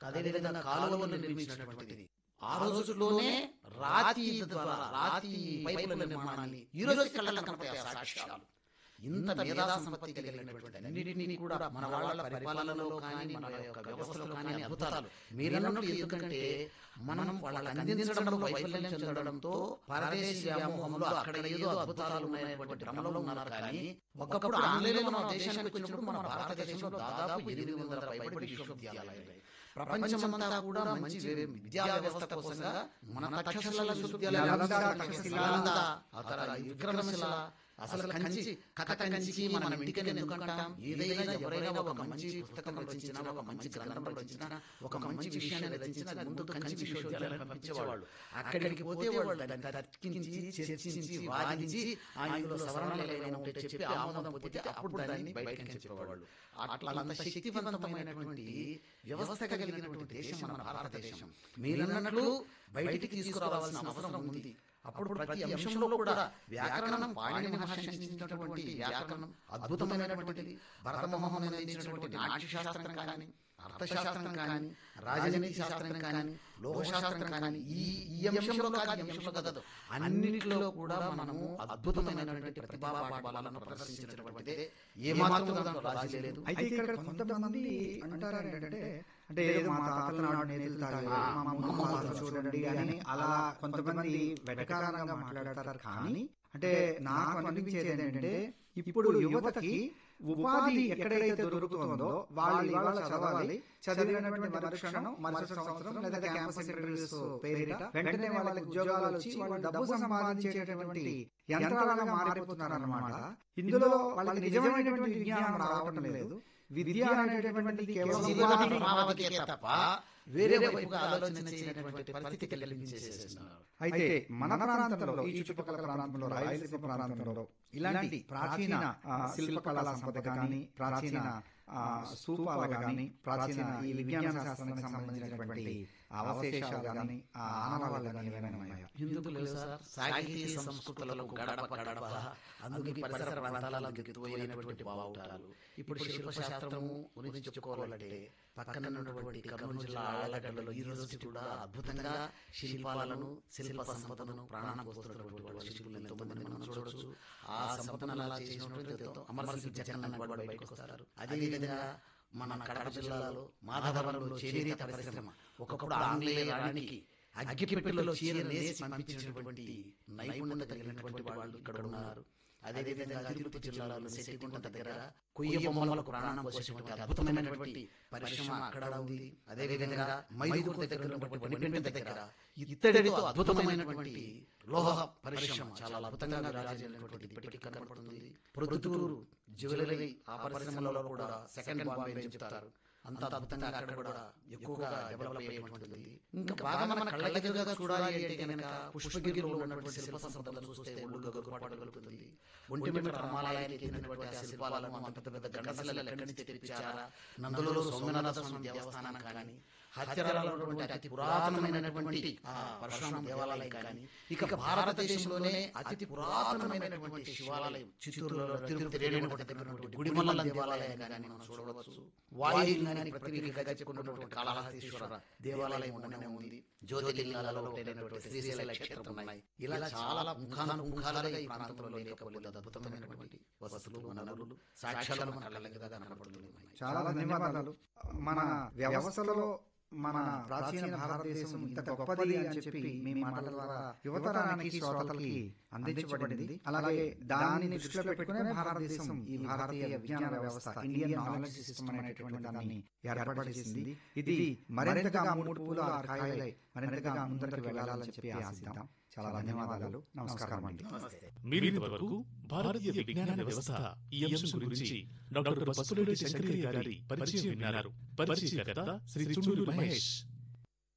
అదేవిధంగా కాలువలు నిర్మించినటువంటిది ఆ రోజుల్లోనే రాతి ద్వారా రాతి పైపుల నిర్మాణాన్ని ఈ రోజు కళ్ళ కనపడే సాక్ష్యాలు ఇంత మేధా సంపత్తి కలిగినటువంటి అన్నిటినీ కూడా మన వాళ్ళ పరిపాలనలో కానీ మన యొక్క వ్యవస్థలో కానీ అద్భుతాలు మీరన్నట్టు ఎందుకంటే మనం వాళ్ళకి అందించడంలో వైఫల్యం చెందడంతో పరదేశీ వ్యామోహంలో అక్కడ ఏదో అద్భుతాలు ఉన్నాయనేటువంటి భ్రమలో ఉన్నారు కానీ ఒకప్పుడు ఆంగ్లేయులు మన దేశానికి వచ్చినప్పుడు మన భారతదేశంలో దాదాపు ఎనిమిది వందల పైబడి విశ్వవిద్యాలయాలు ప్రపంచమంతా కూడా మంచి విద్యా వ్యవస్థ కోసంగా మన తక్షశిల విశ్వవిద్యాలయం నలంద, తక్షశిల, నలంద, ఆ తర్వాత విక్రమశిల అసలు కంచి కథ కంచి మనం ఇంటికి ఎందుకంటాం ఏదైనా ఎవరైనా ఒక మంచి పుస్తకం రచించినా ఒక మంచి గ్రంథం రచించినా ఒక మంచి విషయాన్ని రచించినా ముందు కంచి విశ్వవిద్యాలయం పంపించేవాళ్ళు అక్కడికి పోతే వాళ్ళు దాన్ని తర్కించి చర్చించి వాదించి ఆ ఇందులో సవరణలు ఏమైనా ఉంటే చెప్పి ఆమోదం పొందితే అప్పుడు దాన్ని బయటకి చెప్పేవాళ్ళు అట్లా అంత శక్తివంతమైనటువంటి వ్యవస్థ కలిగినటువంటి దేశం మన భారతదేశం మీరన్నట్లు బయటికి తీసుకురావాల్సిన అవసరం ఉంది అప్పుడు ప్రతి అంశంలో కూడా వ్యాకరణం పాణిని మహర్షి అందించినటువంటి వ్యాకరణం అద్భుతమైనటువంటిది భరతమోహన్ అందించినటువంటి నాట్యశాస్త్రం కానీ అర్థశాస్త్రం కానీ రాజనీతి శాస్త్రం కానీ లోహశాస్త్రం కానీ ఈ ఈ అంశంలో కాదు ఈ అంశంలో కాదు అన్నింటిలో కూడా మనము అద్భుతమైనటువంటి ప్రతిభా పాఠాలను ప్రదర్శించినటువంటిదే ఏమాత్రం దాంట్లో రాజీ లేదు అయితే ఇక్కడ కొంతమంది అంటారు ఏంటంటే అంటే ఏదో మా తాతల నాడు నేతలు తాగారు, మా అమ్మమ్మ వాళ్ళు చూడండి అని అలా కొంతమంది వెటకారంగా మాట్లాడతారు కానీ అంటే నాకు అనిపించేది ఏంటంటే ఇప్పుడు యువతకి ఉపాధి ఎక్కడైతే దొరుకుతుందో వాళ్ళు ఇవాళ చదవాలి చదివినటువంటి మరుక్షణం మరుసటి సంవత్సరం లేదా క్యాంపస్ ఇంటర్వ్యూస్ పేరిట వెంటనే వాళ్ళకి ఉద్యోగాలు వచ్చి వాళ్ళు డబ్బు సంపాదించేటటువంటి యంత్రాలుగా మారిపోతున్నారు అనమాట ఇందులో వాళ్ళకి నిజమైనటువంటి విజ్ఞానం రావటం లేదు విద్య అనేటటువంటిది కేవలం జీవన ఉపాధి ప్రభావతికే తప్ప వేరే వైపుగా ఆలోచన చేయనటువంటి పరిస్థితి కలిగించేసేస్తున్నారు అయితే మన ప్రాంతంలో ఈ చుట్టుపక్కల ప్రాంతంలో రాయలసీమ ప్రాంతంలో ఇలాంటి ప్రాచీన ఆ, శిల్పకళా సంపద కానీ ప్రాచీన ఆ, స్తూపాలు కానీ ప్రాచీన ఈ విజ్ఞాన శాస్త్రానికి సంబంధించినటువంటి అవశేషాలు కానీ ఆ ఆనవాళ్ళు కానీ ఏమైనా ఉన్నాయా ఎందుకు లేదు సార్ సాహితీ సంస్కృతులలో గడప గడప అందుకే పరిసర ప్రాంతాలకు గిట్టుపోయినటువంటి బావుటాలు ఇప్పుడు శిల్పశాస్త్రము గురించి చెప్పుకోవాలంటే పక్కన ఉన్నటువంటి కర్నూలు జిల్లా ఆళ్ళగడ్డలో ఈ రోజు కూడా అద్భుతంగా శిల్పాలను శిల్ప సంపదను ప్రాణాన్ని పోస్తున్నటువంటి వాళ్ళ శిల్పులు ఎంతో మంది మనం చూడొచ్చు ఆ సంపదను అలా చేసినటువంటి అమరసింగ్ జగన్ వాడు బయటకు వస్తారు అదేవిధంగా మన కడప జిల్లాలో మాధవరంలో చేనేత పరిశ్రమ ఒకప్పుడు ఆంగ్లేయ రాణికి అగ్గిపెట్టెలో చీర నేసి పంపించినటువంటి నైపుణ్యత కలిగినటువంటి వాళ్ళు ఇక్కడ ఉన్నారు అదేవిధంగా తిరుపతి జిల్లాలో శెట్టిగుంట దగ్గర కొయ్య బొమ్మలకు ప్రాణం పోసేటువంటి అద్భుతమైనటువంటి పరిశ్రమ అక్కడ ఉంది అదేవిధంగా మైదూరు దగ్గర ఉన్నటువంటి వనిపెంట దగ్గర ఇత్తడితో అద్భుతమైనటువంటి లోహ పరిశ్రమ చాలా అద్భుతంగా విరాజిల్లినటువంటి ఇప్పటికీ కనబడుతుంది ప్రొద్దుటూరు జ్యువెలరీ ఆ పరిశ్రమలో కూడా సెకండ్ బాంబే అని చెప్తారు అంత అద్భుతంగా అక్కడ కూడా ఎక్కువగా డెవలప్ అయ్యేటువంటిది ఇంకా బాగా మన కళ్ళెదురుగా చూడాలి అంటే కనుక పుష్పగిరిలో ఉన్నటువంటి శిల్ప సంపదను చూస్తే ఒళ్ళు గగుపాటగలుగుతుంది ఒంటి మీద రామాలయానికి ఎక్కినటువంటి ఆ శిల్పాలను అంత పెద్ద పెద్ద గండసలు ఎక్కడి నుంచి తెప్పించారా నందులలో సోమనాథ స్వామి దేవస్థానం కానీ హత్యరాలలో ఉన్నటువంటి అతి పురాతనమైనటువంటి ఆ పరశురామ దేవాలయం కానీ ఇక భారతదేశంలోనే అతి పురాతనమైనటువంటి శివాలయం చిత్తూరులో తిరుపతి రేణుగుంట దగ్గర ఉన్నటువంటి గుడిమల్ల దేవాలయం కానీ మనం చూడవచ్చు వాయులింగానికి ప్రతినిధిగా చెప్పుకున్నటువంటి కాళహస్తీశ్వర దేవాలయం ఉండనే ఉంది జ్యోతిలింగాలలో ఒకటైనటువంటి శ్రీశైల క్షేత్రం ఉన్నాయి ఇలా చాలా ముఖాన ముఖాలుగా ఈ ప్రాంతంలో లేకపోలేదు అద్భుతమైనటువంటి వసతులు వనరులు సాక్ష్యాలు మన కళ్ళగా కనపడుతున్నాయి చాలా ధన్యవాదాలు మన వ్యవస్థలో మన ప్రాచీన భారతదేశం ఇంత గొప్పది అని చెప్పి మీ మాటల ద్వారా యువతరానికి శ్రోతలకి అందించబడింది అలాగే దానిని దృష్టిలో పెట్టుకునే భారతదేశం ఈ భారతీయ విజ్ఞాన వ్యవస్థ ఇండియన్ నాలెడ్జ్ సిస్టమ్ అనేటువంటి దాన్ని ఏర్పాటు చేసింది ఇది మరింతగా మూడు పూలు ఆరు కాయలై మరింతగా ముందరికి వెళ్ళాలని చెప్పి ఆశిద్దాం చాలా ధన్యవాదాలు నమస్కారం అండి మీరు ఇంతవరకు భారతీయ విజ్ఞాన వ్యవస్థ ఈ అంశం గురించి డాక్టర్ బస్సులేడి శంకరయ్య గారి పరిచయం విన్నారు పరిచయకర్త శ్రీ చుండూరు మహేష్